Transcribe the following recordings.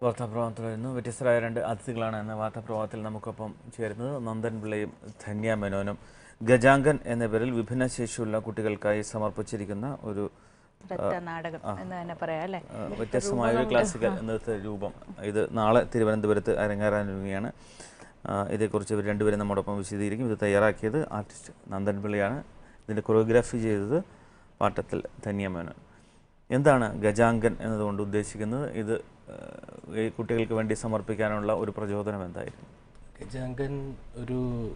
വാർത്താപ്രഭാതത്തിൽ വരുന്നു വ്യത്യസ്തരായ രണ്ട് അതിഥികളാണ് എന്ന വാർത്താപ്രഭാതത്തിൽ നമുക്കൊപ്പം ചേരുന്നത് നന്ദൻ പിള്ളയും ധന്യ മേനോനും ഗജാങ്കൻ എന്ന പേരിൽ വിഭിന്ന ശേഷിയുള്ള കുട്ടികൾക്കായി സമർപ്പിച്ചിരിക്കുന്ന ഒരു നൃത്ത നാടകം എന്ന് തന്നെ പറയാം അല്ലേ ആ, വ്യത്യസ്തമായ ഒരു ക്ലാസിക്കൽ നൃത്ത രൂപം ഇത് നാളെ തിരുവനന്തപുരത്ത് അരങ്ങേറാനിരിക്കുകയാണ് ആ, ഇതേക്കുറിച്ച് ഇവർ രണ്ടുപേരും നമ്മോടൊപ്പം വിശദീകരിക്കും ഇത് തയ്യാറാക്കിയത് ആർട്ടിസ്റ്റ് നന്ദൻ പിള്ളയാണ് ഇതിൻ്റെ കൊറിയോഗ്രാഫി ചെയ്തത് പാട്ടത്തിൽ ധന്യ മേനോൻ എന്താണ് ഗജാങ്കൻ എന്നതുകൊണ്ട് ഉദ്ദേശിക്കുന്നത് ഇത് ആ, ഈ കുട്ടികൾക്ക് വേണ്ടി സമർപ്പിക്കാനുള്ള ഒരു പ്രചോദനം എന്തായിരുന്നു ഗജാങ്കൻ ഒരു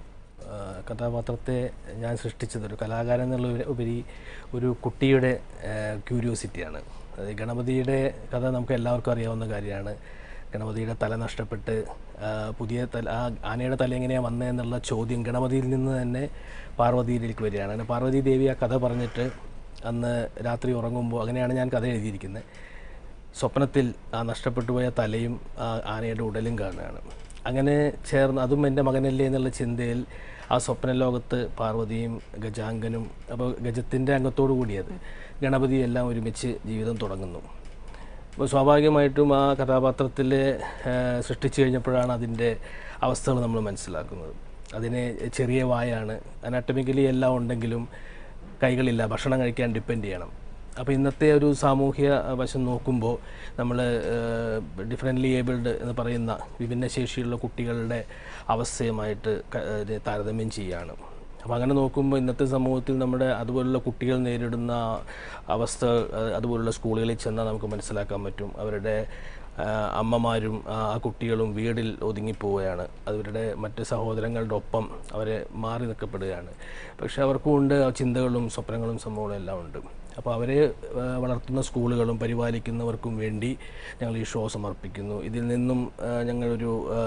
ആ, കഥാപാത്രത്തെ ഞാൻ സൃഷ്ടിച്ചത് ഒരു കലാകാരൻ എന്നുള്ള ഉപരി- ഉപരി ഒരു കുട്ടിയുടെ ക്യൂരിയോസിറ്റിയാണ് അത് ഗണപതിയുടെ കഥ നമുക്ക് എല്ലാവർക്കും അറിയാവുന്ന കാര്യമാണ് ഗണപതിയുടെ തല നഷ്ടപ്പെട്ട് ആ, പുതിയ തല ആ ആനയുടെ തല എങ്ങനെയാണ് വന്നതെന്നുള്ള ചോദ്യം ഗണപതിയിൽ നിന്ന് തന്നെ പാർവതിയിലേക്ക് വരികയാണ് അങ്ങനെ പാർവതി ദേവി ആ കഥ പറഞ്ഞിട്ട് അന്ന് രാത്രി ഉറങ്ങുമ്പോൾ അങ്ങനെയാണ് ഞാൻ കഥ എഴുതിയിരിക്കുന്നത് സ്വപ്നത്തിൽ ആ നഷ്ടപ്പെട്ടു പോയ തലയും ആ ആനയുടെ ഉടലും കാണുകയാണ് അങ്ങനെ ചേർന്ന് അതും എൻ്റെ മകനല്ലേ എന്നുള്ള ചിന്തയിൽ ആ സ്വപ്ന ലോകത്ത് പാർവതിയും ഗജാങ്കനും അപ്പോൾ ഗജത്തിൻ്റെ അംഗത്തോടു കൂടിയത് ഗണപതി എല്ലാം ഒരുമിച്ച് ജീവിതം തുടങ്ങുന്നു അപ്പോൾ സ്വാഭാവികമായിട്ടും ആ കഥാപാത്രത്തിൽ സൃഷ്ടിച്ചു കഴിഞ്ഞപ്പോഴാണ് അതിൻ്റെ അവസ്ഥകൾ നമ്മൾ മനസ്സിലാക്കുന്നത് അതിന് ചെറിയ വായാണ് അനാട്ടമിക്കലി എല്ലാം ഉണ്ടെങ്കിലും കൈകളില്ല ഭക്ഷണം കഴിക്കാൻ ഡിപ്പെൻഡ് ചെയ്യണം അപ്പോൾ ഇന്നത്തെ ഒരു സാമൂഹ്യ വശം നോക്കുമ്പോൾ നമ്മൾ ഡിഫറെൻ്റ്ലി ഏബിൾഡ് എന്ന് പറയുന്ന വിഭിന്ന ശേഷിയുള്ള കുട്ടികളുടെ അവസ്ഥയുമായിട്ട് ക- ഇതിനെ താരതമ്യം ചെയ്യുകയാണ് അപ്പോൾ അങ്ങനെ നോക്കുമ്പോൾ ഇന്നത്തെ സമൂഹത്തിൽ നമ്മുടെ അതുപോലുള്ള കുട്ടികൾ നേരിടുന്ന അവസ്ഥ അഹ് അതുപോലുള്ള സ്കൂളുകളിൽ ചെന്നാൽ നമുക്ക് മനസ്സിലാക്കാൻ പറ്റും അവരുടെ ആ, അമ്മമാരും ആ ആ കുട്ടികളും വീടിൽ ഒതുങ്ങിപ്പോവുകയാണ് അവരുടെ മറ്റ് സഹോദരങ്ങളുടെ ഒപ്പം അവരെ മാറി നിൽക്കപ്പെടുകയാണ് പക്ഷെ അവർക്കും ഉണ്ട് ആ ചിന്തകളും സ്വപ്നങ്ങളും സംഭവങ്ങളും എല്ലാം ഉണ്ട് അപ്പോൾ അവരെ ആ, വളർത്തുന്ന സ്കൂളുകളും പരിപാലിക്കുന്നവർക്കും വേണ്ടി ഞങ്ങൾ ഈ ഷോ സമർപ്പിക്കുന്നു ഇതിൽ നിന്നും ആ, ഞങ്ങളൊരു ആ,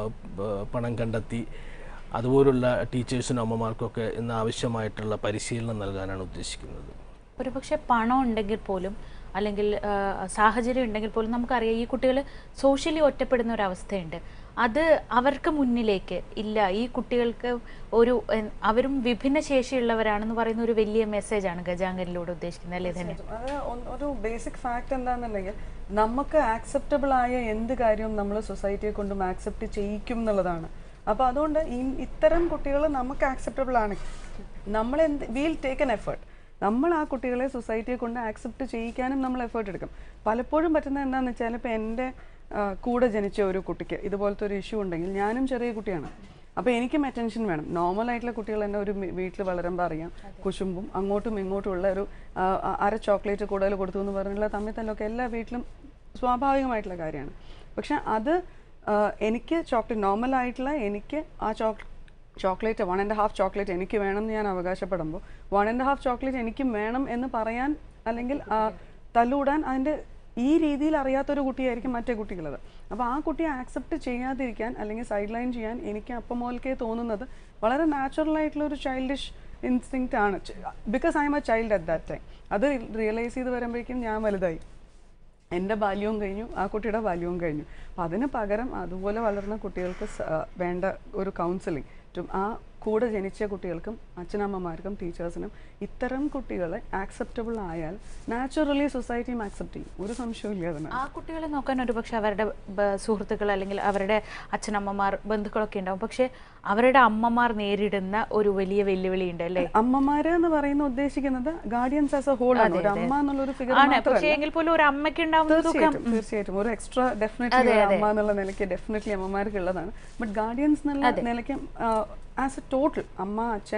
ബ- പണം കണ്ടെത്തി അതുപോലുള്ള ടീച്ചേഴ്സിനും അമ്മമാർക്കൊക്കെ ഇന്ന് ആവശ്യമായിട്ടുള്ള പരിശീലനം നൽകാനാണ് ഉദ്ദേശിക്കുന്നത് ഒരുപക്ഷെ പണം ഉണ്ടെങ്കിൽ പോലും അല്ലെങ്കിൽ ആ, സാഹചര്യം ഉണ്ടെങ്കിൽ പോലും നമുക്കറിയാം ഈ കുട്ടികൾ സോഷ്യലി ഒറ്റപ്പെടുന്ന ഒരു അവസ്ഥയുണ്ട് അത് അവർക്ക് മുന്നിലേക്ക് ഇല്ല ഈ കുട്ടികൾക്ക് ഒരു എൻ- അവരും വിഭിന്ന ശേഷിയുള്ളവരാണെന്ന് പറയുന്ന ഒരു വലിയ മെസ്സേജാണ് ഗജാങ്കനിലൂടെ ഉദ്ദേശിക്കുന്നത് അല്ലേ തന്നെ അത് ഒ- ഒരു ബേസിക് ഫാക്ട് എന്താണെന്നുണ്ടെങ്കിൽ നമുക്ക് ആക്സെപ്റ്റബിൾ ആയ എന്ത് കാര്യവും നമ്മൾ സൊസൈറ്റിയെ കൊണ്ടും ആക്സെപ്റ്റ് ചെയ്യിക്കും എന്നുള്ളതാണ് അപ്പോൾ അതുകൊണ്ട് ഈ ഇത്തരം കുട്ടികൾ നമുക്ക് ആക്സെപ്റ്റബിൾ ആണ് നമ്മൾ എന്ത് വീൽ ടേക്ക് എൻ എഫേർട്ട് നമ്മൾ ആ കുട്ടികളെ സൊസൈറ്റിയെ കൊണ്ട് ആക്സെപ്റ്റ് ചെയ്യിക്കാനും നമ്മൾ എഫേർട്ട് എടുക്കും പലപ്പോഴും പറ്റുന്നത് എന്താണെന്ന് വെച്ചാൽ ഇപ്പോൾ എൻ്റെ ആ, കൂടെ ജനിച്ച ഒരു കുട്ടിക്ക് ഇതുപോലത്തെ ഒരു ഇഷ്യൂ ഉണ്ടെങ്കിൽ ഞാനും ചെറിയ കുട്ടിയാണ് അപ്പോൾ എനിക്കും അറ്റൻഷൻ വേണം നോർമൽ ആയിട്ടുള്ള കുട്ടികൾ തന്നെ ഒരു വീട്ടിൽ വളരുമ്പോൾ അറിയാം കുശുമ്പും അങ്ങോട്ടും ഇങ്ങോട്ടും ഉള്ള ഒരു ആ, ആ, അര ചോക്ലേറ്റ് കൂടുതൽ കൊടുത്തു എന്ന് പറഞ്ഞുള്ള തമ്മിൽ തല്ലൊക്കെ എല്ലാ വീട്ടിലും സ്വാഭാവികമായിട്ടുള്ള കാര്യമാണ് പക്ഷെ അത് ആ, എനിക്ക് ചോക്ലേറ്റ് നോർമൽ ആയിട്ടുള്ള എനിക്ക് ആ chocolate chocolate one and half chocolate എനിക്ക് വേണം എന്ന് ഞാൻ അവകാശപ്പെടുമ്പോൾ വൺ ആൻഡ് ഹാഫ് ചോക്ലേറ്റ് എനിക്കും വേണം എന്ന് പറയാൻ അല്ലെങ്കിൽ ആ, തല്ലൂടാൻ അതിൻ്റെ ഈ രീതിയിൽ അറിയാത്തൊരു കുട്ടിയായിരിക്കും മറ്റേ കുട്ടികളത് അപ്പോൾ ആ കുട്ടിയെ ആക്സെപ്റ്റ് ചെയ്യാതിരിക്കാൻ അല്ലെങ്കിൽ സൈഡ് ലൈൻ ചെയ്യാൻ എനിക്ക് അപ്പം മുതൽക്കേ തോന്നുന്നത് വളരെ നാച്ചുറൽ ആയിട്ടുള്ള ഒരു ചൈൽഡിഷ് ഇൻസ്റ്റിങ്ക്റ്റ് ആണ് because I am a child at that time അത് റിയലൈസ് ചെയ്ത് വരുമ്പോഴേക്കും ഞാൻ വലുതായി എൻ്റെ ബാല്യവും കഴിഞ്ഞു ആ കുട്ടിയുടെ ബാല്യവും കഴിഞ്ഞു അപ്പം അതിന് പകരം അതുപോലെ വളർന്ന കുട്ടികൾക്ക് സ- ആ, വേണ്ട ഒരു കൗൺസിലിംഗ് ആ കൂടെ ജനിച്ച കുട്ടികൾക്കും അച്ഛനമ്മമാർക്കും ടീച്ചേഴ്സിനും ഇത്തരം കുട്ടികളെ ആക്സെപ്റ്റബിൾ ആയാൽ നാച്ചുറലി സൊസൈറ്റിയും ആക്സെപ്റ്റ് ചെയ്യും ഒരു സംശയമില്ല അതിന് ആ കുട്ടികളെ നോക്കാൻ ഒരുപക്ഷെ അവരുടെ ബ- സുഹൃത്തുക്കൾ അല്ലെങ്കിൽ അവരുടെ അച്ഛനമ്മമാർ ബന്ധുക്കളൊക്കെ ഉണ്ടാവും പക്ഷെ അവരുടെ അമ്മമാർ നേരിടുന്ന ഒരു വലിയ വെല്ലുവിളി ഉണ്ട് അല്ലേ അമ്മമാര് എന്ന് പറയുന്ന ഉദ്ദേശിക്കുന്നത് ഗാർഡിയൻസ് ആസ് എ ഹോൾ ആണ് ഒരു അമ്മ എന്നുള്ളൊരു ഫിഗർ ആണ് പക്ഷേ എങ്കിൽ പോലും ഒരു അമ്മയ്ക്ക് ഉണ്ടാവുന്ന ദുഃഖം തീർച്ചയായിട്ടും തീർച്ചയായിട്ടും ഒരു എക്സ്ട്രാ ഡെഫിനറ്റ്ലി അമ്മ എന്നുള്ള നിലയ്ക്ക് ഡെഫിനറ്റ്ലി അമ്മമാർക്ക് ഉള്ളതാണ് ബട്ട് ഗാർഡിയൻസ് എന്നുള്ള നിലയ്ക്ക് ആസ് എ ടോട്ടൽ അമ്മ അച്ഛൻ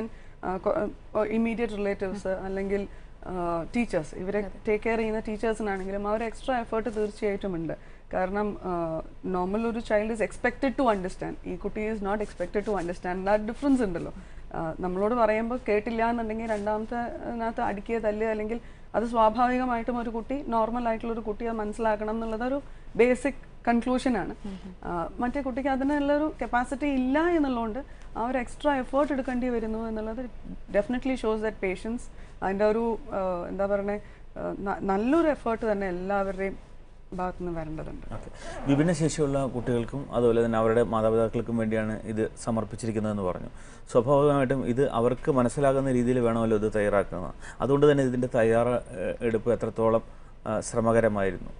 ഇമ്മീഡിയറ്റ് റിലേറ്റീവ്സ് അല്ലെങ്കിൽ ടീച്ചേഴ്സ് ഇവരെ ടേക്ക് കെയർ ചെയ്യുന്ന ടീച്ചേഴ്സിനാണെങ്കിലും അവർ എക്സ്ട്രാ എഫേർട്ട് തീർച്ചയായിട്ടും ഉണ്ട് കാരണം നോർമൽ ഒരു child is expected to understand ഈ കുട്ടി is not expected to understand ആ ഡിഫറൻസ് ഉണ്ടല്ലോ ആ, നമ്മളോട് പറയുമ്പോൾ കേട്ടില്ല എന്നുണ്ടെങ്കിൽ രണ്ടാമത്തെ അതിനകത്ത് അടിക്കുക തല്ലുക അല്ലെങ്കിൽ അത് സ്വാഭാവികമായിട്ടും ഒരു കുട്ടി നോർമൽ ആയിട്ടുള്ള ഒരു കുട്ടി അത് മനസ്സിലാക്കണം എന്നുള്ളത് ഒരു ബേസിക് കൺക്ലൂഷനാണ് മറ്റേ കുട്ടിക്ക് അതിനുള്ളൊരു കപ്പാസിറ്റി ഇല്ല എന്നുള്ളതുകൊണ്ട് ആ ഒരു എക്സ്ട്രാ എഫേർട്ട് എടുക്കേണ്ടി വരുന്നു എന്നുള്ളത് ഡെഫിനറ്റ്ലി ഷോസ് ദറ്റ് പേഷ്യൻസ് അതിൻ്റെ ഒരു ആ, എന്താ പറയുക നല്ലൊരു എഫേർട്ട് തന്നെ എല്ലാവരുടെയും ഭാഗത്തു നിന്ന് വരേണ്ടതുണ്ട് ഓക്കെ വിഭിന്ന ശേഷിയുള്ള കുട്ടികൾക്കും അതുപോലെ തന്നെ അവരുടെ മാതാപിതാക്കൾക്കും വേണ്ടിയാണ് ഇത് സമർപ്പിച്ചിരിക്കുന്നതെന്ന് പറഞ്ഞു സ്വാഭാവികമായിട്ടും ഇത് അവർക്ക് മനസ്സിലാകുന്ന രീതിയിൽ വേണമല്ലോ ഇത് തയ്യാറാക്കുന്നത് അതുകൊണ്ട് തന്നെ ഇതിൻ്റെ തയ്യാറെടുപ്പ് എത്രത്തോളം ആ, ശ്രമകരമായിരുന്നു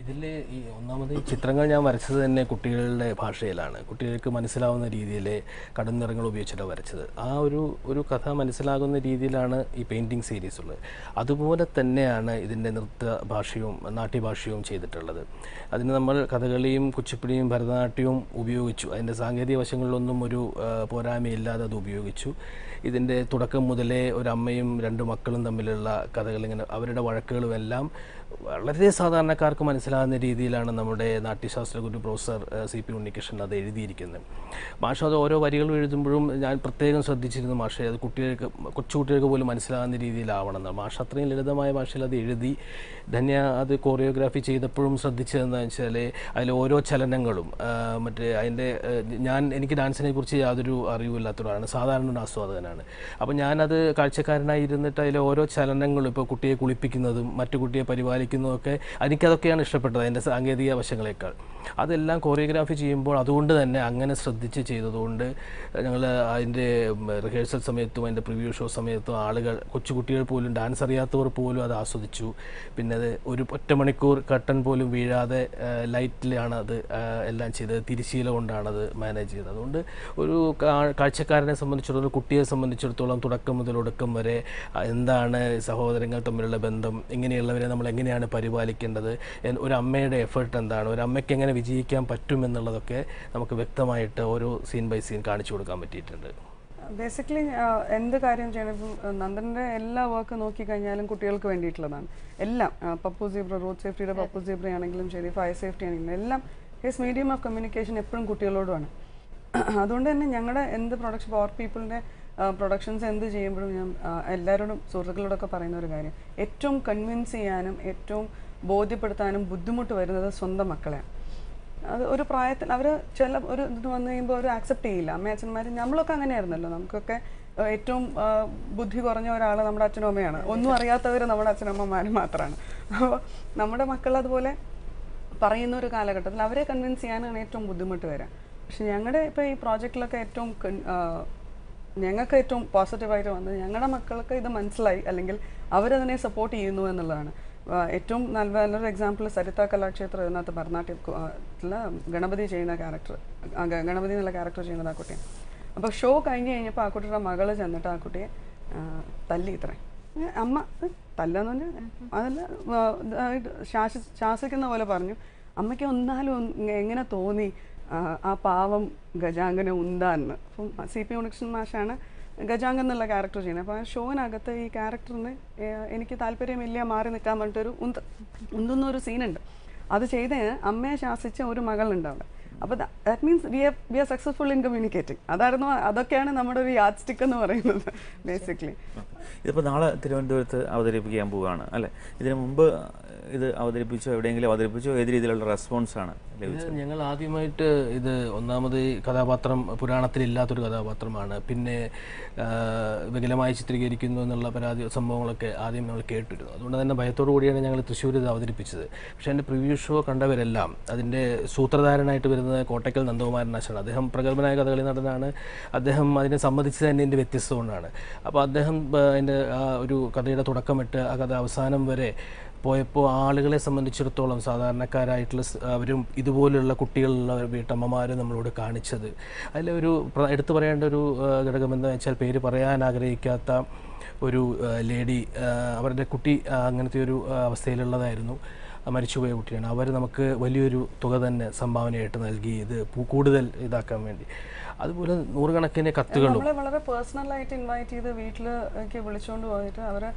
ഇതിൽ ഈ ഒന്നാമത് ഈ ചിത്രങ്ങൾ ഞാൻ വരച്ചത് തന്നെ കുട്ടികളുടെ ഭാഷയിലാണ് കുട്ടികൾക്ക് മനസ്സിലാവുന്ന രീതിയിൽ കടന്നിറങ്ങൾ ഉപയോഗിച്ചിട്ടാണ് വരച്ചത് ആ ഒരു ഒരു കഥ മനസ്സിലാകുന്ന രീതിയിലാണ് ഈ പെയിൻറ്റിങ് സീരീസ് ഉള്ളത് അതുപോലെ തന്നെയാണ് ഇതിൻ്റെ നൃത്ത ഭാഷയും നാട്യഭാഷയും ചെയ്തിട്ടുള്ളത് അതിന് നമ്മൾ കഥകളിയും കുച്ചിപ്പുടിയും ഭരതനാട്യവും ഉപയോഗിച്ചു അതിൻ്റെ സാങ്കേതിക വശങ്ങളിലൊന്നും ഒരു ആ, പോരായ്മയില്ലാതെ അത് ഉപയോഗിച്ചു ഇതിൻ്റെ തുടക്കം മുതലേ ഒരു അമ്മയും രണ്ട് മക്കളും തമ്മിലുള്ള കഥകൾ ഇങ്ങനെ അവരുടെ വഴക്കുകളും എല്ലാം വളരെ സാധാരണക്കാർക്ക് മനസ്സിലാകുന്ന രീതിയിലാണ് നമ്മുടെ നാട്യശാസ്ത്ര ഗുരു പ്രൊഫസർ ഏഹ്, സി പി ഉണ്ണികൃഷ്ണൻ അത് എഴുതിയിരിക്കുന്നത് മാഷ അത് ഓരോ വരികളും എഴുതുമ്പോഴും ഞാൻ പ്രത്യേകം ശ്രദ്ധിച്ചിരുന്നു മാഷെ അത് കുട്ടികൾക്ക് കൊച്ചുകുട്ടികൾക്ക് പോലും മനസ്സിലാകുന്ന രീതിയിലാവണം എന്ന് മാഷ അത്രയും ലളിതമായ ഭാഷയിൽ അത് എഴുതി ധന്യ അത് കോറിയോഗ്രാഫി ചെയ്തപ്പോഴും ശ്രദ്ധിച്ചതെന്ന് വെച്ചാൽ അതിൽ ഓരോ ചലനങ്ങളും ആ, മറ്റേ അതിൻ്റെ ഏഹ്, ഞാൻ എനിക്ക് ഡാൻസിനെ കുറിച്ച് യാതൊരു അറിവില്ലാത്തവരാണ് സാധാരണ ഒരു ആസ്വാദകനാണ് അപ്പോൾ ഞാനത് കാഴ്ചക്കാരനായി ഇരുന്നിട്ട് അതിലെ ഓരോ ചലനങ്ങളും ഇപ്പോൾ കുട്ടിയെ കുളിപ്പിക്കുന്നതും മറ്റു കുട്ടിയെ പരിപാലിക്കുന്നതും ഒക്കെ എനിക്കതൊക്കെയാണ് ഇഷ്ടപ്പെട്ടത് അതിൻ്റെ സാങ്കേതിക വശങ്ങളേക്കാൾ അതെല്ലാം കോറിയോഗ്രാഫി ചെയ്യുമ്പോൾ അതുകൊണ്ട് തന്നെ അങ്ങനെ ശ്രദ്ധിച്ച് ചെയ്തതുകൊണ്ട് ഞങ്ങൾ അതിൻ്റെ റിഹേഴ്സൽ സമയത്തും അതിൻ്റെ പ്രിവ്യൂ ഷോ സമയത്തും ആളുകൾ കൊച്ചുകുട്ടികൾ പോലും ഡാൻസ് അറിയാത്തവർ പോലും അത് ആസ്വദിച്ചു പിന്നെ അത് ഒരു ഒറ്റ മണിക്കൂർ കട്ടൻ പോലും വീഴാതെ ലൈറ്റിലാണ് അത് ആ, എല്ലാം ചെയ്തത് തിരിശീല കൊണ്ടാണ് അത് മാനേജ് ചെയ്തത് അതുകൊണ്ട് ഒരു കാ- കാഴ്ചക്കാരനെ സംബന്ധിച്ചിടത്തോളം ഒരു കുട്ടിയെ സംബന്ധിച്ചിടത്തോളം തുടക്കം മുതൽ ഒടുക്കം വരെ ആ, എന്താണ് സഹോദരങ്ങൾ തമ്മിലുള്ള ബന്ധം ഇങ്ങനെയുള്ളവരെ നമ്മൾ എങ്ങനെയാണ് പരിപാലിക്കേണ്ടത് എൻ- ഒരു അമ്മയുടെ എഫേർട്ട് എന്താണ് ഒരു അമ്മയ്ക്ക് എങ്ങനെ വിജയിക്കാൻ പറ്റും എന്നുള്ളതൊക്കെ നമുക്ക് വ്യക്തമായിട്ട് ഓരോ സീൻ ബൈ സീൻ കാണിച്ചു കൊടുക്കാൻ പറ്റിയിട്ടുണ്ട് ബേസിക്കലി എന്ത് കാര്യം ചെയ്യണം ഇപ്പം നന്ദൻ്റെ എല്ലാ വർക്ക് നോക്കിക്കഴിഞ്ഞാലും കുട്ടികൾക്ക് വേണ്ടിയിട്ടുള്ളതാണ് എല്ലാം ആ, പപ്പു സീബ്ര റോഡ് സേഫ്റ്റിയുടെ പപ്പു സീബ്ര ആണെങ്കിലും ശരി ഫയർ സേഫ്റ്റി ആണെങ്കിലും എല്ലാം ഹിസ് മീഡിയം ഓഫ് കമ്മ്യൂണിക്കേഷൻ എപ്പോഴും കുട്ടികളോടുമാണ് അതുകൊണ്ട് തന്നെ ഞങ്ങളുടെ എന്ത് പ്രൊഡക്ഷൻ പവർ പീപ്പിളിൻ്റെ പ്രൊഡക്ഷൻസ് എന്ത് ചെയ്യുമ്പോഴും ഞാൻ ആ, എല്ലാവരോടും സുഹൃത്തുക്കളോടൊക്കെ പറയുന്ന ഒരു കാര്യം ഏറ്റവും കൺവിൻസ് ചെയ്യാനും ഏറ്റവും ബോധ്യപ്പെടുത്താനും ബുദ്ധിമുട്ട് വരുന്നത് സ്വന്തം മക്കളെയാണ് അത് ഒരു പ്രായത്തിൽ അവർ ചില ഒരു ഇത് വന്നു കഴിയുമ്പോൾ അവർ ആക്സെപ്റ്റ് ചെയ്യില്ല അമ്മ അച്ഛന്മാർ നമ്മളൊക്കെ അങ്ങനെയായിരുന്നല്ലോ നമുക്കൊക്കെ ഏഹ്, ഏറ്റവും ആ, ബുദ്ധി കുറഞ്ഞ ഒരാൾ നമ്മുടെ അച്ഛനും അമ്മയാണ് ഒന്നും അറിയാത്തവർ നമ്മുടെ അച്ഛനമ്മമാർ മാത്രമാണ് അപ്പോൾ നമ്മുടെ മക്കൾ അതുപോലെ പറയുന്ന ഒരു കാലഘട്ടത്തിൽ അവരെ കൺവിൻസ് ചെയ്യാനാണ് ഏറ്റവും ബുദ്ധിമുട്ട് വരാം പക്ഷെ ഞങ്ങളുടെ ഇപ്പോൾ ഈ പ്രോജക്റ്റിലൊക്കെ ഏറ്റവും കൺ- ആ, ഞങ്ങൾക്ക് ഏറ്റവും പോസിറ്റീവായിട്ട് വന്നത് ഞങ്ങളുടെ മക്കൾക്ക് ഇത് മനസ്സിലായി അല്ലെങ്കിൽ അവരതിനെ സപ്പോർട്ട് ചെയ്യുന്നു എന്നുള്ളതാണ് ആ, ഏറ്റവും നല്ല നല്ലൊരു എക്സാമ്പിൾ സരിത കലാക്ഷേത്രം ഇതിനകത്ത് ഭരതനാട്യത്തില് ഗണപതി ചെയ്യുന്ന ക്യാരക്ടർ ഗണപതി എന്നുള്ള ക്യാരക്ടർ ചെയ്യുന്നത് ആ കുട്ടിയാണ് അപ്പോൾ ഷോ കഴിഞ്ഞ് കഴിഞ്ഞപ്പോൾ ആ കുട്ടിയുടെ മകള് ചെന്നിട്ട് ആ കുട്ടിയെ ആ, തല്ലി ഇത്രേ ഏ, അമ്മ ഏ, തല്ലാന്ന് പറഞ്ഞാൽ അതല്ല ആ, ഇതായിട്ട് ശാസി ശാസിക്കുന്ന പോലെ പറഞ്ഞു അമ്മയ്ക്ക് ഒന്നാലും ഒന്ന് എങ്ങനെ തോന്നി ആ, ആ പാവം ഗജാങ്കനെ ഉന്താന്ന് അപ്പം സി പി ഉണിക്ഷൻ മാഷാണ് ഗജാങ്കൻ എന്നുള്ള ക്യാരക്ടർ ചെയ്യുന്നത് അപ്പോൾ ആ ഷോവിനകത്ത് ഈ ക്യാരക്ടറിന് എനിക്ക് താല്പര്യമില്ല മാറി നിൽക്കാൻ പറഞ്ഞിട്ടൊരു ഉന്ത ഉന്തുന്ന ഒരു സീനുണ്ട് അത് ചെയ്തതിന് അമ്മയെ ശാസിച്ച ഒരു മകളുണ്ട് അവിടെ അപ്പോൾ that means we are we are successful in communicating അതായിരുന്നു അതൊക്കെയാണ് നമ്മുടെ ഒരു യാഡ് സ്റ്റിക്ക് എന്ന് പറയുന്നത് ബേസിക്കലി ഇതിപ്പോൾ നാളെ തിരുവനന്തപുരത്ത് അവതരിപ്പിക്കാൻ പോവുകയാണ് അല്ലേ ഇതിനു മുമ്പ് ഇത് അവതരിപ്പിച്ചോ എവിടെയെങ്കിലും അവതരിപ്പിച്ചോ ഏത് രീതിയിലുള്ള റെസ്പോൺസ് ആണ് ലഭിച്ചത് ഇത് ഞങ്ങൾ ആദ്യമായിട്ട് ഇത് ഒന്നാമത് ഈ കഥാപാത്രം പുരാണത്തിലില്ലാത്തൊരു കഥാപാത്രമാണ് പിന്നെ ആ, വികലമായി ചിത്രീകരിക്കുന്നു എന്നുള്ള പരാതി സംഭവങ്ങളൊക്കെ ആദ്യം ഞങ്ങൾ കേട്ടിരുന്നു അതുകൊണ്ട് തന്നെ ഭയത്തോടു കൂടിയാണ് ഞങ്ങൾ തൃശ്ശൂർ ഇത് അവതരിപ്പിച്ചത് പക്ഷേ എൻ്റെ പ്രിവ്യൂ ഷോ കണ്ടവരെല്ലാം അതിൻ്റെ സൂത്രധാരനായിട്ട് വരുന്നത് കോട്ടയ്ക്കൽ നന്ദകുമാരൻ നാശാണ് അദ്ദേഹം പ്രഗത്ഭനായ കഥകളി നടനാണ് അദ്ദേഹം അതിനെ സംബന്ധിച്ച് തന്നെ എൻ്റെ വ്യത്യസ്തമാണ് അപ്പോൾ അദ്ദേഹം ആ, അതിൻ്റെ ആ ഒരു കഥയുടെ തുടക്കമിട്ട് ആ കഥ അവസാനം വരെ പോയപ്പോൾ ആളുകളെ സംബന്ധിച്ചിടത്തോളം സാധാരണക്കാരായിട്ടുള്ള സ് അവരും ഇതുപോലുള്ള കുട്ടികളുള്ള വീട്ടമ്മമാരും നമ്മളോട് കാണിച്ചത് അതിലൊരു പ്ര- എടുത്തു പറയേണ്ട ഒരു ആ, ഘടകം എന്താ വെച്ചാൽ പേര് പറയാൻ ആഗ്രഹിക്കാത്ത ഒരു ആ, ലേഡി ആ, അവരുടെ കുട്ടി ആ, അങ്ങനത്തെ ഒരു ആ, അവസ്ഥയിലുള്ളതായിരുന്നു ആ, മരിച്ചുപോയ കുട്ടിയാണ് അവർ നമുക്ക് വലിയൊരു തുക തന്നെ സംഭാവനയായിട്ട് നൽകി ഇത് പു- കൂടുതൽ ഇതാക്കാൻ വേണ്ടി അതുപോലെ നൂറുകണക്കിന് കത്തുകളും നമ്മളെ വളരെ പേഴ്സണലായിട്ട് ഇൻവൈറ്റ് ചെയ്ത് വീട്ടിലേക്ക് വിളിച്ചുകൊണ്ട് പോയിട്ട് അവരെ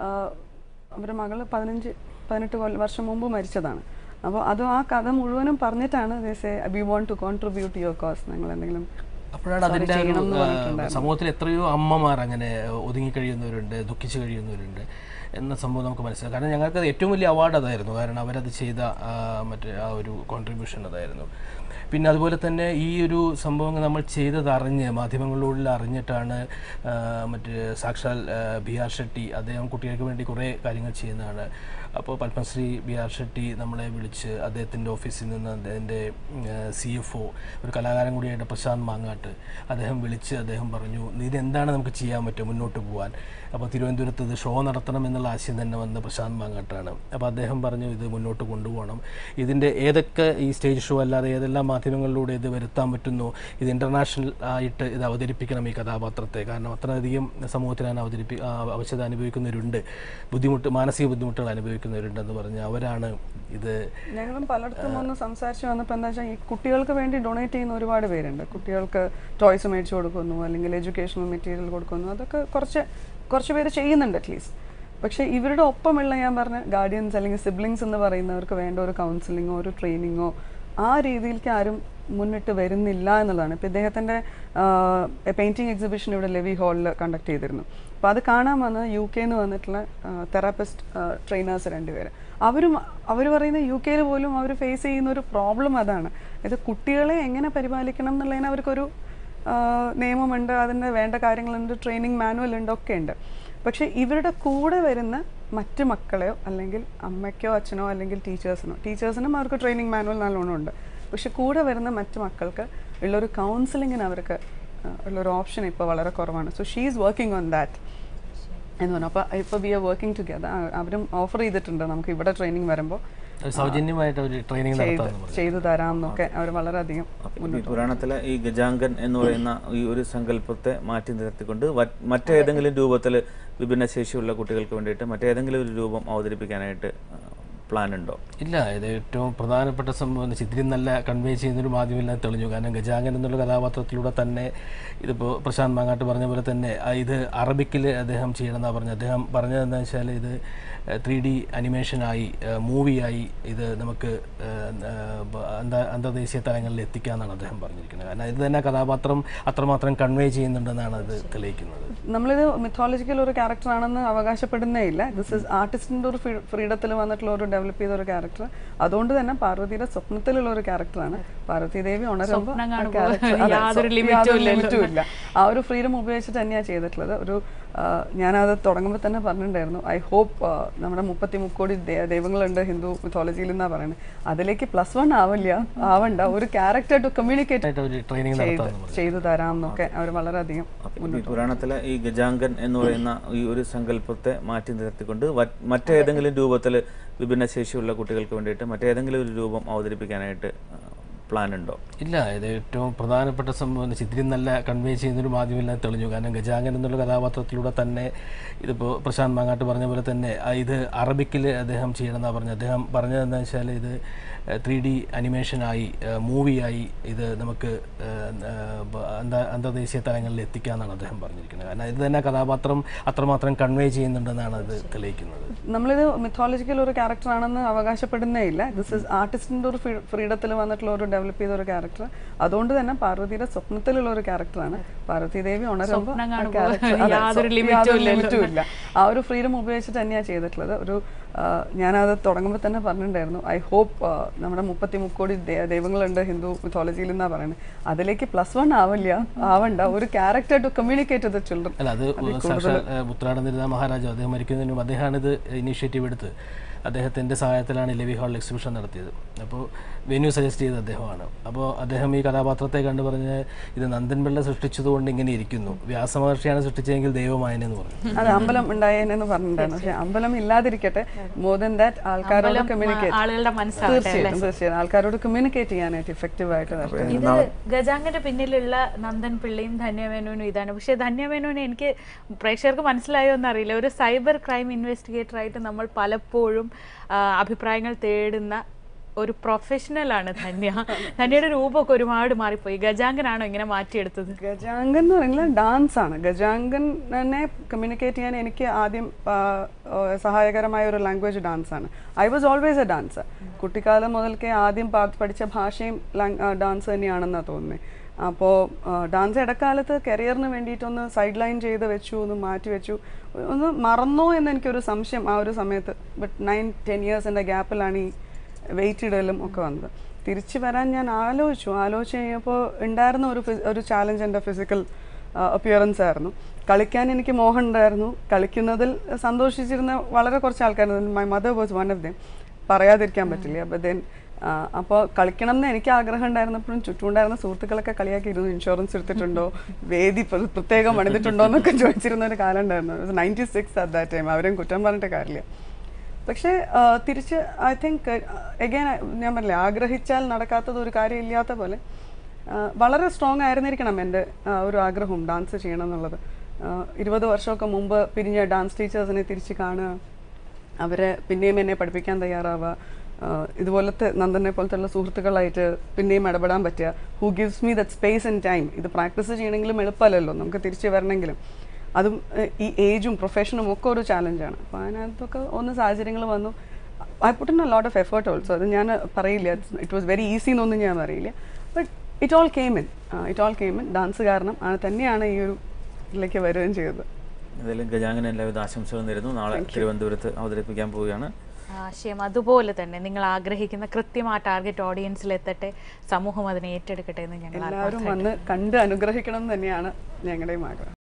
അവരുടെ മകള് പതിനഞ്ച് പതിനെട്ട് കൊല്ലം വർഷം മുമ്പ് മരിച്ചതാണ് അപ്പോൾ അത് ആ കഥ മുഴുവനും പറഞ്ഞിട്ടാണ് we want to contribute your cause നിങ്ങൾ എന്തെങ്കിലും അപ്പോഴാണ് sorry അതിൻ്റെ ഒരു, ചെയ്യണം എന്ന് ആ, പറഞ്ഞിട്ടുണ്ടായിരുന്നു. സമൂഹത്തിൽ എത്രയോ അമ്മമാർ അങ്ങനെ ഒതുങ്ങി കഴിയുന്നവരുണ്ട് ദുഃഖിച്ച് കഴിയുന്നവരുണ്ട് എന്ന സംഭവം നമുക്ക് മനസ്സിലാക്കാം കാരണം ഞങ്ങൾക്ക് ഏറ്റവും വലിയ അവാർഡ് അതായിരുന്നു കാരണം അവരത് ചെയ്ത ആ, മറ്റേ ആ ഒരു കോൺട്രിബ്യൂഷൻ അതായിരുന്നു പിന്നെ അതുപോലെ തന്നെ ഈ ഒരു സംഭവം നമ്മൾ ചെയ്തത് അറിഞ്ഞ് മാധ്യമങ്ങളിലൂടെ അറിഞ്ഞിട്ടാണ് ആ, മറ്റ് സാക്ഷാൽ ആ, ബി ആർ ഷെട്ടി അദ്ദേഹം കുട്ടികൾക്ക് വേണ്ടി കുറേ കാര്യങ്ങൾ ചെയ്യുന്നതാണ് അപ്പോൾ പത്മശ്രീ ബി ആർ ഷെട്ടി നമ്മളെ വിളിച്ച് അദ്ദേഹത്തിൻ്റെ ഓഫീസിൽ നിന്ന് അദ്ദേഹത്തിൻ്റെ സി എഫ് ഒ ഒരു കലാകാരൻ കൂടിയായിട്ട് പ്രശാന്ത് മാങ്ങാട്ട് അദ്ദേഹം വിളിച്ച് അദ്ദേഹം പറഞ്ഞു ഇതെന്താണ് നമുക്ക് ചെയ്യാൻ പറ്റുക മുന്നോട്ട് പോകാൻ അപ്പോൾ തിരുവനന്തപുരത്ത് ഇത് ഷോ നടത്തണം എന്നുള്ള ആശയം തന്നെ വന്ന് പ്രശാന്ത് മാങ്ങാട്ടാണ് അപ്പോൾ അദ്ദേഹം പറഞ്ഞു ഇത് മുന്നോട്ട് കൊണ്ടുപോകണം ഇതിൻ്റെ ഏതൊക്കെ ഈ സ്റ്റേജ് ഷോ അല്ലാതെ ഏതെല്ലാം മാധ്യമങ്ങളിലൂടെ ഇത് വരുത്താൻ പറ്റുന്നു ഇത് ഇൻ്റർനാഷണൽ ആയിട്ട് ഇത് അവതരിപ്പിക്കണം ഈ കഥാപാത്രത്തെ കാരണം അത്രയധികം സമൂഹത്തിലാണ് അവതരിപ്പി ആ, അവശത അനുഭവിക്കുന്നവരുണ്ട് ബുദ്ധിമുട്ട് മാനസിക ബുദ്ധിമുട്ടുകൾ അനുഭവിക്കുന്നവരുണ്ടെന്ന് പറഞ്ഞ് അവരാണ് ഇത് ഞങ്ങളും പലയിടത്തും ഒന്ന് സംസാരിച്ച് വന്നപ്പോൾ എന്താ വെച്ചാൽ ഈ കുട്ടികൾക്ക് വേണ്ടി ഡൊണേറ്റ് ചെയ്യുന്ന ഒരുപാട് പേരുണ്ട് കുട്ടികൾക്ക് ടോയ്സ് മേടിച്ചു കൊടുക്കുന്നു അല്ലെങ്കിൽ എഡ്യൂക്കേഷണൽ മെറ്റീരിയൽ കൊടുക്കുന്നു അതൊക്കെ കുറച്ച് കുറച്ച് പേര് ചെയ്യുന്നുണ്ട് അറ്റ്ലീസ്റ്റ് പക്ഷേ ഇവരുടെ ഒപ്പമുള്ള ഞാൻ പറഞ്ഞ ഗാർഡിയൻസ് അല്ലെങ്കിൽ സിബ്ലിങ്സ് എന്ന് പറയുന്നവർക്ക് വേണ്ട ഒരു കൗൺസിലിങ്ങോ ഒരു ട്രെയിനിങ്ങോ ആ രീതിയിലേക്ക് ആരും മുന്നിട്ട് വരുന്നില്ല എന്നുള്ളതാണ് ഇപ്പോൾ ഇദ്ദേഹത്തിൻ്റെ പെയിൻറ്റിങ് എക്സിബിഷൻ ഇവിടെ ലെവി ഹാളിൽ കണ്ടക്ട് ചെയ്തിരുന്നു അപ്പോൾ അത് കാണാൻ വന്ന യു കെന്ന് വന്നിട്ടുള്ള തെറാപ്പിസ്റ്റ് ട്രെയിനേഴ്സ് രണ്ടുപേര് അവരും അവർ പറയുന്ന യു കെയിൽ പോലും അവർ ഫേസ് ചെയ്യുന്ന ഒരു പ്രോബ്ലം അതാണ് ഇത് കുട്ടികളെ എങ്ങനെ പരിപാലിക്കണം എന്നുള്ളതിന് അവർക്കൊരു ആ, നിയമമുണ്ട് അതിന് വേണ്ട കാര്യങ്ങളുണ്ട് ട്രെയിനിങ് മാനുവൽ ഉണ്ട് ഒക്കെ ഉണ്ട് പക്ഷേ ഇവരുടെ കൂടെ വരുന്ന മറ്റു മക്കളെയോ അല്ലെങ്കിൽ അമ്മയ്ക്കോ അച്ഛനോ അല്ലെങ്കിൽ ടീച്ചേഴ്സിനോ ടീച്ചേഴ്സിനും അവർക്ക് ട്രെയിനിങ് മാനുവൽ നല്ലോണം ഉണ്ട് പക്ഷെ കൂടെ വരുന്ന മറ്റു മക്കൾക്ക് ഉള്ളൊരു കൗൺസിലിങ്ങിന് അവർക്ക് ആ, ഉള്ളൊരു ഓപ്ഷൻ ഇപ്പോൾ വളരെ കുറവാണ് so she is working on that എന്ന് പറഞ്ഞു അപ്പോൾ ഇപ്പോൾ വി ആർ വർക്കിംഗ് ടുഗെദർ അവരും ഓഫർ ചെയ്തിട്ടുണ്ട് നമുക്ക് ഇവിടെ ട്രെയിനിങ് വരുമ്പോൾ ഒരു സൗജന്യമായിട്ട് ഒരു ട്രെയിനിങ് ചെയ്ത് നടത്താമെന്ന് പറഞ്ഞു ചെയ്തു തരാം എന്നൊക്കെ അവർ വളരെയധികം ഈ പുരാണത്തിലെ ഈ ഗജാങ്കൻ എന്ന് പറയുന്ന ഈ ഒരു സങ്കല്പത്തെ മാറ്റി നിർത്തിക്കൊണ്ട് വ- മറ്റേതെങ്കിലും രൂപത്തിൽ വിഭിന്ന ശേഷിയുള്ള കുട്ടികൾക്ക് വേണ്ടിയിട്ട് മറ്റേതെങ്കിലും ഒരു രൂപം അവതരിപ്പിക്കാനായിട്ട് പ്ലാൻ ഉണ്ടോ ഇല്ല ഇത് ഏറ്റവും പ്രധാനപ്പെട്ട സംഭവം എന്ന് വെച്ചാൽ ഇതിലും നല്ല കൺവേ ചെയ്യുന്നൊരു മാധ്യമമില്ല തെളിഞ്ഞു കാരണം ഗജാങ്കൻ എന്നുള്ള കഥാപാത്രത്തിലൂടെ തന്നെ ഇതിപ്പോൾ പ്രശാന്ത് മാങ്ങാട്ട് പറഞ്ഞ പോലെ തന്നെ ആ ഇത് അറബിക്കിൽ അദ്ദേഹം ചെയ്യണമെന്നാണ് പറഞ്ഞത് അദ്ദേഹം പറഞ്ഞത് എന്താ വെച്ചാൽ ഇത് ത്രീ ഡി അനിമേഷനായി മൂവിയായി ഇത് നമുക്ക് ഏഹ്, ഏഹ്, ബ- അന്ത അന്തർദേശീയ തലങ്ങളിൽ എത്തിക്കാമെന്നാണ് അദ്ദേഹം പറഞ്ഞിരിക്കുന്നത് കാരണം ഇത് തന്നെ കഥാപാത്രം അത്രമാത്രം കൺവേ ചെയ്യുന്നുണ്ടെന്നാണ് അത് തെളിയിക്കുന്നത് നമ്മളിത് മിത്തോളജിക്കൽ ഒരു ക്യാരക്ടർ ആണെന്ന് അവകാശപ്പെടുന്നേ ഇല്ല ദിസ് ഇസ് ആർട്ടിസ്റ്റിന്റെ ഒരു ഫ്രീഡത്തിൽ വന്നിട്ടുള്ള ഒരു ഡെവലപ്പ് ചെയ്ത ഒരു ക്യാരക്ടർ അതുകൊണ്ട് തന്നെ പാർവതിയുടെ സ്വപ്നത്തിലുള്ള ഒരു ക്യാരക്ടറാണ് പാർവതി ദേവി ഉണരുമ്പോൾ സ്വപ്നം ആ കാണുമ്പോൾ character- അതെ, യാതൊരു സ്വ- limit ഉം യാതൊരു ഇല്ലല്ലോ. limit ഉം ഇല്ല ആ ഒരു ഫ്രീഡം ഉപയോഗിച്ചിട്ട് തന്നെയാണ് ചെയ്തിട്ടുള്ളത് ഒരു ആ, ഞാനത് തുടങ്ങുമ്പോൾ തന്നെ പറഞ്ഞിട്ടുണ്ടായിരുന്നു ഐ ഹോപ്പ് നമ്മുടെ മുപ്പത്തി മുക്കോടി ദേ- ദൈവങ്ങളുണ്ട് ഹിന്ദു മിത്തോളജിയിൽ എന്നാണ് പറയുന്നത് അതിലേക്ക് പ്ലസ് വൺ ആവില്ല ആവണ്ട ഒരു ക്യാരക്ടർ ടു കമ്മ്യൂണിക്കേറ്റ് ആയിട്ട് ഒരു ട്രെയിനിങ് നടത്താമെന്ന് പറഞ്ഞു ചെയ്തു തരാം എന്നൊക്കെ അവർ വളരെയധികം ഈ പുരാണത്തിലെ ഈ ഗജാങ്കൻ എന്ന് പറയുന്ന ഈ ഒരു സങ്കല്പത്തെ മാറ്റി നിർത്തിക്കൊണ്ട് വ- മറ്റേതെങ്കിലും രൂപത്തിൽ വിഭിന്ന ശേഷിയുള്ള കുട്ടികൾക്ക് വേണ്ടിയിട്ട് മറ്റേതെങ്കിലും ഒരു രൂപം അവതരിപ്പിക്കാനായിട്ട് പ്ലാൻ ഉണ്ടോ ഇല്ല ഇത് ഏറ്റവും പ്രധാനപ്പെട്ട സംഭവം എന്ന് വെച്ചാൽ ഇതിലും നല്ല കൺവേ ചെയ്യുന്നൊരു മാധ്യമമില്ല തെളിഞ്ഞു കാരണം ഗജാങ്കൻ എന്നുള്ള കഥാപാത്രത്തിലൂടെ തന്നെ ഇതിപ്പോൾ പ്രശാന്ത് മാങ്ങാട്ട് പറഞ്ഞ പോലെ തന്നെ ആ ഇത് അറബിക്കിൽ അദ്ദേഹം ചെയ്യണമെന്നാണ് പറഞ്ഞത് അദ്ദേഹം പറഞ്ഞത് എന്താ വെച്ചാൽ ഇത് ത്രീ ഡി അനിമേഷനായി മൂവിയായി ഇത് നമുക്ക് ഏഹ്, ഏഹ്, ബ- അന്ത അന്തർദേശീയ തലങ്ങളിൽ എത്തിക്കാമെന്നാണ് അദ്ദേഹം പറഞ്ഞിരിക്കുന്നത് കാരണം ഇത് തന്നെ കഥാപാത്രം അത്രമാത്രം കൺവേ ചെയ്യുന്നുണ്ടെന്നാണ് അത് തെളിയിക്കുന്നത് നമ്മളിത് മിത്തോളജിക്കൽ ഒരു ക്യാരക്ടർ ആണെന്ന് അവകാശപ്പെടുന്നേ ഇല്ല ദിസ് ഇസ് ആർട്ടിസ്റ്റിന്റെ ഒരു ഫ്രീഡത്തിൽ വന്നിട്ടുള്ള ഒരു ഡെവലപ്പ് ചെയ്ത ഒരു ക്യാരക്ടർ അതുകൊണ്ട് തന്നെ പാർവതിയുടെ സ്വപ്നത്തിലുള്ള ഒരു ക്യാരക്ടറാണ് പാർവതി ദേവി ഉണരുമ്പോൾ സ്വപ്നം ആ കാണുമ്പോൾ character- അതെ, യാതൊരു സ്വ- limit ഉം യാതൊരു ഇല്ലല്ലോ. limit ഉം ഇല്ല ആ ഒരു ഫ്രീഡം ഉപയോഗിച്ചിട്ട് തന്നെയാണ് ചെയ്തിട്ടുള്ളത് ഒരു ആ, ഞാനത് തുടങ്ങുമ്പോൾ തന്നെ പറഞ്ഞിട്ടുണ്ടായിരുന്നു ഐ ഹോപ്പ് നമ്മുടെ മുപ്പത്തി മുക്കോടി ദേ- ദൈവങ്ങളുണ്ട് ഹിന്ദു മിത്തോളജിയിൽ എന്നാണ് പറയുന്നത് അതിലേക്ക് പ്ലസ് വൺ ആവില്ല ആവണ്ട ഒരു character to communicate with children അല്ല അത് സാക്ഷാൽ ഉത്രാടനിരുന്ന മഹാരാജാവ് അദ്ദേഹം മരിക്കുന്നതിന് മുമ്പ് അദ്ദേഹമാണ് ഇത് ഇനീഷ്യേറ്റീവ് എടുത്ത് അദ്ദേഹത്തിൻ്റെ സഹായത്തിലാണ് ലെവി ഹാളിൽ എക്സിബിഷൻ നടത്തിയത് അപ്പോൾ വെന്യൂ സജസ്റ്റ് ചെയ്ത അദ്ദേഹമാണ് അപ്പോൾ അദ്ദേഹം ഈ കഥാപാത്രത്തെ കണ്ടു പറഞ്ഞ് ഇത് നന്ദൻ പിള്ള സൃഷ്ടിച്ചതുകൊണ്ട് ഇങ്ങനെ ഇരിക്കുന്നു വ്യാസമഹർഷിയാണ് സൃഷ്ടിച്ചതെങ്കിൽ ദൈവമായനെന്ന് പറഞ്ഞു അത് അമ്പലം ഉണ്ടായേനെന്ന് പറഞ്ഞിട്ടുണ്ടായിരുന്നു പക്ഷെ അമ്പലം ഇല്ലാതിരിക്കട്ടെ മോർ ദൻ ദാറ്റ് ആൾക്കാരോട് അമ്പലം, കമ്മ്യൂണിക്കേറ്റ് ആളുകളുടെ മനസ്സാവട്ടെ തീർച്ചയായിട്ടും തീർച്ചയായും ആൾക്കാരോട് കമ്മ്യൂണിക്കേറ്റ് ചെയ്യാനായിട്ട് ഇഫക്റ്റീവ് ആയിട്ട് വരട്ടെ. ഇത് ഗജാങ്കന്റെ പിന്നിലുള്ള നന്ദൻ പിള്ളയും ധന്യമേനോനും ഇതാണ് പക്ഷെ ധന്യമേനോനെ എനിക്ക് പ്രേക്ഷകർക്ക് മനസ്സിലായോ എന്നറിയില്ല ഒരു സൈബർ ക്രൈം ഇൻവെസ്റ്റിഗേറ്റർ ആയിട്ട് നമ്മൾ പലപ്പോഴും ആ, അഭിപ്രായങ്ങൾ തേടുന്ന ഒരു പ്രൊഫഷണലാണ് ധന്യ ധന്യയുടെ രൂപമൊക്കെ ഒരുപാട് മാറിപ്പോയി ഗജാങ്കനാണോ ഇങ്ങനെ മാറ്റിയെടുത്തത് ഗജാങ്കൻ എന്ന് പറയുന്നത് ഡാൻസ് ആണ് ഗജാങ്കനെ കമ്മ്യൂണിക്കേറ്റ് ചെയ്യാൻ എനിക്ക് ആദ്യം ആ, ആ, സഹായകരമായ ഒരു ലാംഗ്വേജ് ഡാൻസ് ആണ് I was always a dancer കുട്ടിക്കാലം മുതൽക്കേ ആദ്യം പാ- പഠിച്ച ഭാഷയും ഡാൻസ് തന്നെയാണെന്നാണ് തോന്നുന്നത് അപ്പോൾ ഡാൻസ് ഇടക്കാലത്ത് കരിയറിന് വേണ്ടിയിട്ടൊന്ന് സൈഡ് ലൈൻ ചെയ്ത് വെച്ചു ഒന്ന് മാറ്റി വെച്ചു ഒന്ന് മറന്നോ എന്ന് എനിക്കൊരു സംശയം ആ ഒരു സമയത്ത് ബട്ട് നയൻ ടെൻ ഇയേഴ്സിൻ്റെ ഗ്യാപ്പിലാണ് ഈ വെയിറ്റ് ഇടലും ഒക്കെ വന്നത് തിരിച്ചു വരാൻ ഞാൻ ആലോചിച്ചു ആലോചിച്ച് കഴിഞ്ഞപ്പോൾ ഉണ്ടായിരുന്ന ഒരു ഫി- ഒരു ചാലഞ്ച് എൻ്റെ ഫിസിക്കൽ അപ്പിയറൻസ് ആയിരുന്നു കളിക്കാൻ എനിക്ക് മോഹം ഉണ്ടായിരുന്നു കളിക്കുന്നതിൽ സന്തോഷിച്ചിരുന്ന വളരെ കുറച്ച് ആൾക്കാരുണ്ട് my mother was one of them പറയാതിരിക്കാൻ പറ്റില്ല അപ്പോൾ ദെൻ അപ്പോൾ കളിക്കണം എന്ന് എനിക്ക് ആഗ്രഹം ഉണ്ടായിരുന്നപ്പോഴും ചുറ്റുമുണ്ടായിരുന്ന സുഹൃത്തുക്കളൊക്കെ കളിയാക്കിയിരുന്നു ഇൻഷുറൻസ് എടുത്തിട്ടുണ്ടോ വേദി പ്ര- പ്രത്യേകം പണിതിട്ടുണ്ടോ എന്നൊക്കെ ചോദിച്ചിരുന്ന ഒരു കാലം ഉണ്ടായിരുന്നു ninety six at that time അവരെയും കുറ്റം പറഞ്ഞിട്ട് കാര്യമില്ല പക്ഷേ ആ, തിരിച്ച് ഐ തിങ്ക് എഗൈൻ ഞാൻ പറഞ്ഞില്ലേ ആഗ്രഹിച്ചാൽ നടക്കാത്തത് ഒരു കാര്യമില്ലാത്ത പോലെ ആ, വളരെ സ്ട്രോങ് ആയിരുന്നിരിക്കണം എൻ്റെ ആ, ഒരു ആഗ്രഹം ഡാൻസ് ചെയ്യണം എന്നുള്ളത് ആ, ഇരുപത് വർഷമൊക്കെ മുമ്പ് പിരിഞ്ഞ ഡാൻസ് ടീച്ചേഴ്സിനെ തിരിച്ച് കാണുക അവരെ പിന്നെയും എന്നെ പഠിപ്പിക്കാൻ തയ്യാറാവുക ആ, ഇതുപോലത്തെ നന്ദനെ പോലത്തെ സുഹൃത്തുക്കളായിട്ട് പിന്നെയും ഇടപെടാൻ പറ്റുക who gives me that space and time ഇത് പ്രാക്ടീസ് ചെയ്യണമെങ്കിലും എളുപ്പമല്ലല്ലോ നമുക്ക് തിരിച്ച് വരണമെങ്കിലും അതും ഏഹ്, ഈ ഏജും പ്രൊഫഷനും ഒക്കെ ഒരു ചാലഞ്ചാണ് അപ്പോൾ അതിനകത്തൊക്കെ ഒന്ന് സാഹചര്യങ്ങൾ വന്നു I put in a lot of effort also അത് ഞാൻ പറയില്ല ഇറ്റ് വാസ് വെരി ഈസി എന്നൊന്നും ഞാൻ പറയില്ല but it all came in it all came in dance കാരണം ആണ് തന്നെയാണ് ഈ ഒരു ഇതിലേക്ക് വരികയും ചെയ്തത് ഏതായാലും ഗജാങ്കന് എല്ലാവിധ ആശംസകളും നേരുന്നു നാളെ തിരുവനന്തപുരത്ത് അവതരിപ്പിക്കാൻ പോവുകയാണ് ആശയം അതുപോലെ തന്നെ നിങ്ങൾ ആഗ്രഹിക്കുന്ന കൃത്യമായ ടാർഗറ്റ് ഓഡിയൻസിൽ എത്തട്ടെ സമൂഹം അതിനെ ഏറ്റെടുക്കട്ടെ എന്ന് ഞങ്ങൾ എല്ലാവരും വന്ന് കണ്ട് അനുഗ്രഹിക്കണം എന്ന് തന്നെയാണ് ഞങ്ങളുടെയും ആഗ്രഹം